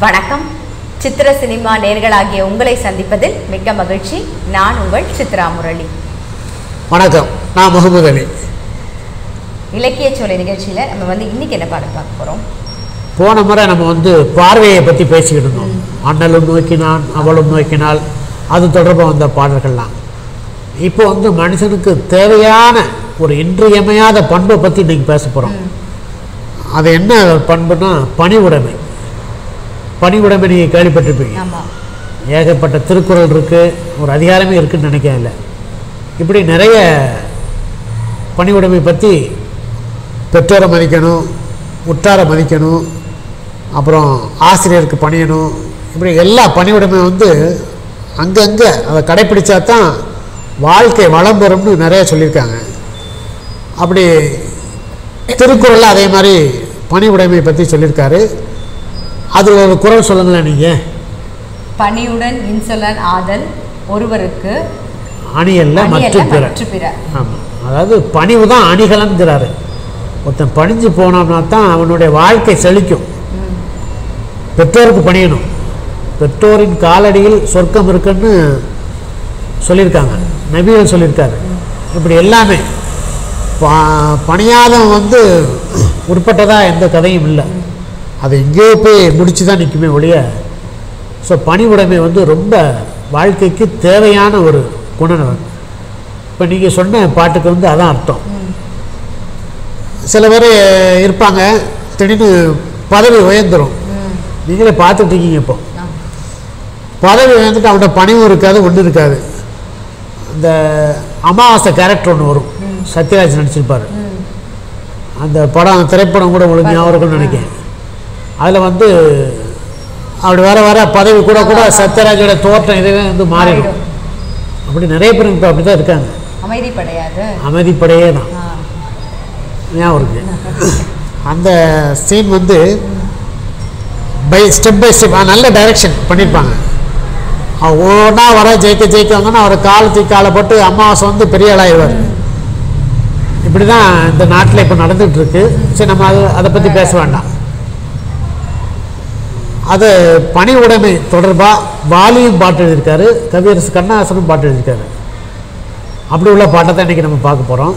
வணக்கம் சித்திர சினிமா நேர்களாகிய உங்களை சந்திப்பதில் மிக்க மகிழ்ச்சி நான் உங்கள் சித்ரா முரளி வணக்கம் நான் முகமது அலி இலக்கிய சோலை நிகழ்ச்சியில் நம்ம வந்து இன்னைக்கு என்ன பாடம் பார்க்க போகிறோம் போன முறை நம்ம வந்து பார்வையை பற்றி பேசிக்கிட்டு இருந்தோம் அண்ணலும் நோக்கினான் அவளும் நோக்கினாள் அது தொடர்பாக வந்த பாடல்கள்லாம் இப்போ வந்து மனுஷனுக்கு தேவையான ஒரு இன்றியமையாத பண்பை பற்றி இன்னைக்கு பேச போகிறோம் அது என்ன பண்புனா பணிவுடைமை பணிவுடைமை நீங்கள் கேள்விப்பட்டிருப்பீங்க ஆமாம் ஏகப்பட்ட திருக்குறள் இருக்குது ஒரு அதிகாரமே இருக்குன்னு நினைக்கிறேன் இல்லை இப்படி நிறைய பணிவுடைமை பற்றி பெற்றோரை மதிக்கணும் உற்றாரை மதிக்கணும் அப்புறம் ஆசிரியருக்கு பணியணும் இப்படி எல்லா பணிவுடைமை வந்து அங்கங்கே அதை கடைப்பிடிச்சா தான் வாழ்க்கை வளம் பெறும்னு நிறைய சொல்லியிருக்காங்க அப்படி திருக்குறளில் அதே மாதிரி பணிவுடைமை பற்றி சொல்லியிருக்காரு அதில் ஒரு குறள் சொல்லுங்களேன் நீங்கள் பணியுடன் இன்சொலன் ஆதல் ஒருவருக்கு அணியல்ல மற்ற அணியல்ல பிற மற்ற பிற ஆமாம் அதாவது பணிவு தான் அணிகலன்கிறாரு ஒருத்தன் பணிஞ்சு போனோம்னா தான் அவனுடைய வாழ்க்கை செழிக்கும் பெற்றோருக்கு பணியணும் பெற்றோரின் காலடியில் சொர்க்கம் இருக்குன்னு சொல்லியிருக்காங்க நபிகள் சொல்லியிருக்காரு இப்படி எல்லாமே ப பணியாதவன் வந்து உட்பட்டதாக எந்த கதையும் இல்லை அது எங்கேயோ போய் முடிச்சு தான் நிற்குமே ஒழிய ஸோ பணிவுடைமை வந்து ரொம்ப வாழ்க்கைக்கு தேவையான ஒரு குணநலன் இப்போ நீங்கள் சொன்ன பாட்டுக்கு வந்து அதான் அர்த்தம் சில பேர் இருப்பாங்க திடீர்னு பதவி உயர்ந்துடும் நீங்களே பார்த்துட்டு இருக்கீங்க இப்போ ஆமா. பதவி உயர்ந்துட்டு அவன்கிட்ட பணிவும் இருக்காது ஒன்றும் இருக்காது இந்த அமாவாசை கேரக்டர் ஒன்று வரும் சத்யராஜ் நடிச்சிருப்பார் அந்த படம் அந்த திரைப்படம் கூட உங்களுக்கு ஞாபகம் இருக்கும்னு நினைக்கிறேன் அதில் வந்து அப்படி வர வர பதவி கூட கூட சத்யராஜோட தோற்றம் இதுவே வந்து மாறிடும் மாறிடும். அப்படி நிறைய பேர் இப்போ அப்படி தான் இருக்காங்க அமைதி படையாது அமைதிப்படையே தான் ஆ, ஞாபகம் இருக்கு அந்த சீன் வந்து பை ஸ்டெப் பை ஸ்டெப் நல்ல டைரக்ஷன் பண்ணியிருப்பாங்க ஒவ்வொன்றா வர ஜெயிக்க ஜெயிக்க வந்தோன்னா அவர் கால் தூக்கி காலை போட்டு அமாவாசை வந்து பெரிய ஆளாயிருவார் இப்படி தான் இந்த நாட்டில் இப்போ நடந்துகிட்டு இருக்கு சரி நம்ம அது அதை பற்றி பேச வேண்டாம் அது பணி உடைமை தொடர்பாக வாலியும் பாட்டு எழுதியிருக்காரு கவியரசு கண்ணாசனும் பாட்டு எழுதியிருக்காரு அப்படி உள்ள பாட்டை தான் இன்றைக்கி நம்ம பார்க்க போகிறோம்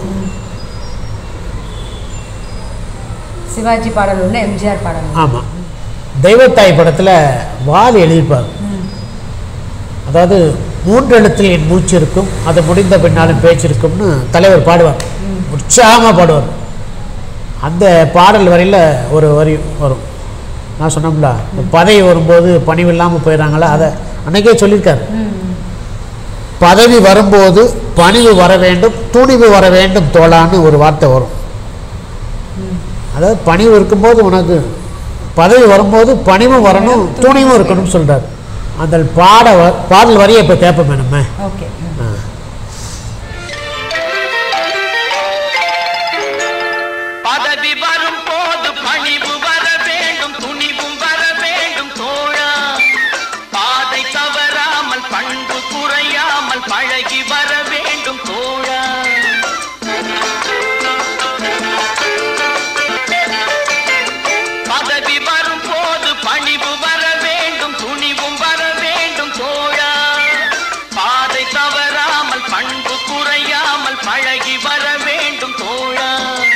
சிவாஜி பாடல் ஒன்று எம்ஜிஆர் பாடல் ஒண்ணு. ஆமாம் தெய்வத்தாய் படத்தில் வாலி எழுதியிருப்பார் அதாவது மூன்று எழுத்தில் என் மூச்சு இருக்கும் அது முடிந்த பின்னாலும் பேச்சு இருக்கும்னு தலைவர் பாடுவார் உற்சாகமாக பாடுவார் அந்த பாடல் வரையில் ஒரு வரி வரும் நான் சொன்னோம்ல இந்த பதவி வரும்போது பணிவு இல்லாமல் போயிடறாங்களா அதை அன்னைக்கே சொல்லியிருக்காரு பதவி வரும்போது பணிவு வர வேண்டும் துணிவு வர வேண்டும் தோளான்னு ஒரு வார்த்தை வரும் அதாவது பணிவு இருக்கும்போது உனக்கு பதவி வரும்போது பணிவும் வரணும் துணிவும் இருக்கணும்னு சொல்றாரு அந்த பாட வ- பாடல் வரியை இப்போ கேட்போமே நம்ம ஓகே ம். ஆ. பதவி வரும் போது பணிவு வர வேண்டும் துணிவும் வர வேண்டும் தோழா பாதை தவறாமல் பண்பு குறையாமல் பழகி வர வேண்டும் தோழா பதவி வரும் போது பணிவு வர வேண்டும் துணிவும் வர வேண்டும் தோழா பாதை தவறாமல் பண்பு குறையாமல் பழகி வர வேண்டும் தோழா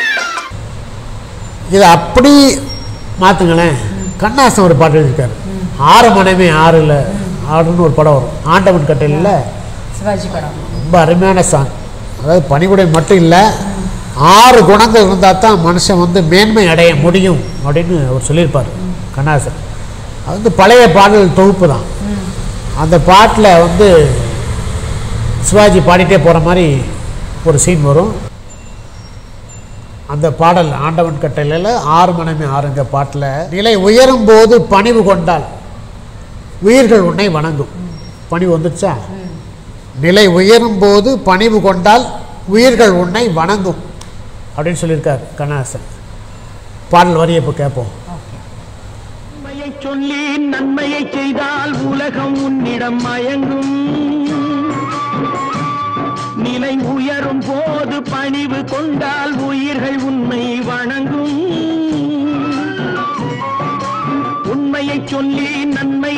இதை அப்படி மாற்றுங்களேன் கண்ணாசன் ஒரு பாட்டு எழுதியிருக்காரு ஆறு மனைவி ஆறு இல்லை ஆறுன்னு ஒரு படம் வரும் ஆண்டவன் கட்டையில் சிவாஜி படம் ரொம்ப அருமையான சாங் அதாவது பணிவுடை மட்டும் இல்லை ஆறு குணங்கள் இருந்தால் தான் மனுஷன் வந்து மேன்மை அடைய முடியும் அப்படின்னு அவர் சொல்லியிருப்பார் கண்ணாசன் அது வந்து பழைய பாடல் தொகுப்பு தான் அந்த பாட்டில் வந்து சிவாஜி பாடிட்டே போகிற மாதிரி ஒரு சீன் வரும் அந்த பாடல் ஆண்டவன் கட்டளையில் ஆறு மனமே ஆறுங்க பாட்டில் நிலை உயரும் போது பணிவு கொண்டால் உயிர்கள் உன்னை வணங்கும் பணிவு வந்துடுச்சா நிலை உயரும் போது பணிவு கொண்டால் உயிர்கள் உன்னை வணங்கும் அப்படின்னு சொல்லியிருக்கார் கண்ணாசன் பாடல் வரியை இப்போ கேட்போம் உண்மையை சொல்லி நன்மையை செய்தால் உலகம் உன்னிடம் மயங்கும் நிலை உயரும் போது பணிவு கொண்டால் உயிர்கள் உன்னை வணங்கும் உண்மையை சொல்லி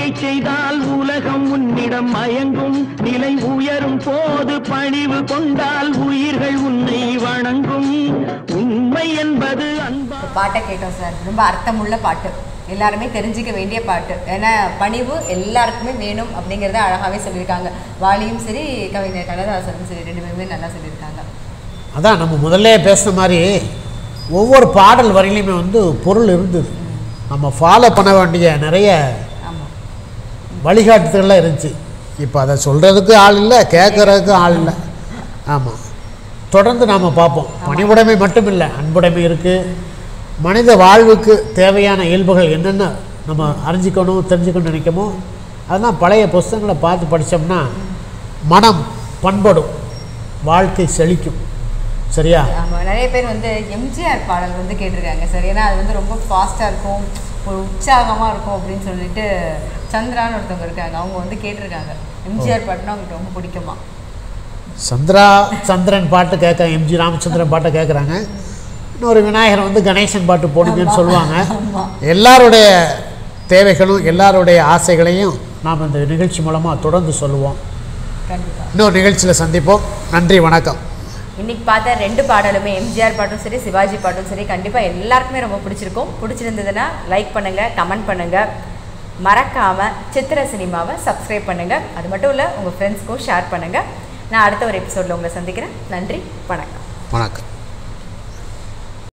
நீதியை செய்தால் உலகம் உன்னிடம் மயங்கும் நிலை உயரும் போது பணிவு கொண்டால் உயிர்கள் உன்னை வணங்கும் உண்மை என்பது அன்பா பாட்டை கேட்டோம் சார் ரொம்ப அர்த்தமுள்ள பாட்டு எல்லாருமே தெரிஞ்சுக்க வேண்டிய பாட்டு ஏன்னா பணிவு எல்லாருக்குமே வேணும் அப்படிங்கிறத அழகாகவே சொல்லியிருக்காங்க வாலியும் சரி கவிஞர் கண்ணதாசனும் சரி ரெண்டு பேருமே நல்லா சொல்லியிருக்காங்க அதான் நம்ம முதல்ல பேசுன மாதிரி ஒவ்வொரு பாடல் வரியிலையுமே வந்து பொருள் இருந்தது நம்ம ஃபாலோ பண்ண வேண்டிய நிறைய ஆமாம் வழிகாட்டுதல்லாம் இருந்துச்சு இப்போ அதை சொல்கிறதுக்கு ஆள் இல்லை கேட்குறதுக்கு ஆள் இல்லை ஆமாம் தொடர்ந்து நாம் பார்ப்போம் பணிவுடைமை மட்டும் இல்லை அன்புடைமை இருக்குது மனித வாழ்வுக்கு தேவையான இயல்புகள் என்னென்ன நம்ம அறிஞ்சிக்கணும் தெரிஞ்சுக்கணும்னு நினைக்கமோ அதெல்லாம் பழைய புஸ்தகங்களை பார்த்து படித்தோம்னா மனம் பண்படும் வாழ்க்கை செழிக்கும் சரியா ஆமாம் நிறைய பேர் வந்து எம்ஜிஆர் பாடல் வந்து கேட்டிருக்காங்க சார் ஏன்னா அது வந்து ரொம்ப ஃபாஸ்ட்டாக இருக்கும் ஒரு உற்சாகமாக இருக்கும் அப்படின்னு சொல்லிட்டு சந்திரான்னு ஒருத்தவங்க இருக்காங்க அவங்க வந்து கேட்டிருக்காங்க எம்ஜிஆர் பாட்டுனா அவங்களுக்கு ரொம்ப பிடிக்குமா சந்திரா சந்திரன் பாட்டு கேட்க எம்ஜி ராமச்சந்திரன் பாட்டை கேட்குறாங்க இன்னொரு விநாயகர் வந்து கணேசன் பாட்டு போடுங்கன்னு சொல்லுவாங்க எல்லாருடைய தேவைகளும் எல்லாருடைய ஆசைகளையும் நாம் இந்த நிகழ்ச்சி மூலமாக தொடர்ந்து சொல்லுவோம் கண்டிப்பாக இன்னொரு நிகழ்ச்சியில் சந்திப்போம் நன்றி வணக்கம் இன்னைக்கு பார்த்த ரெண்டு பாடலுமே எம்ஜிஆர் பாட்டும் சரி சிவாஜி பாட்டும் சரி கண்டிப்பாக எல்லாருக்குமே ரொம்ப பிடிச்சிருக்கும் பிடிச்சிருந்ததுன்னா லைக் பண்ணுங்கள் கமெண்ட் பண்ணுங்கள் மறக்காமல் சித்திர சினிமாவை சப்ஸ்கிரைப் பண்ணுங்கள் அது மட்டும் இல்லை உங்கள் ஃப்ரெண்ட்ஸ்க்கும் ஷேர் பண்ணுங்கள் நான் அடுத்த ஒரு எபிசோடில் உங்களை சந்திக்கிறேன் நன்றி வணக்கம் வணக்கம்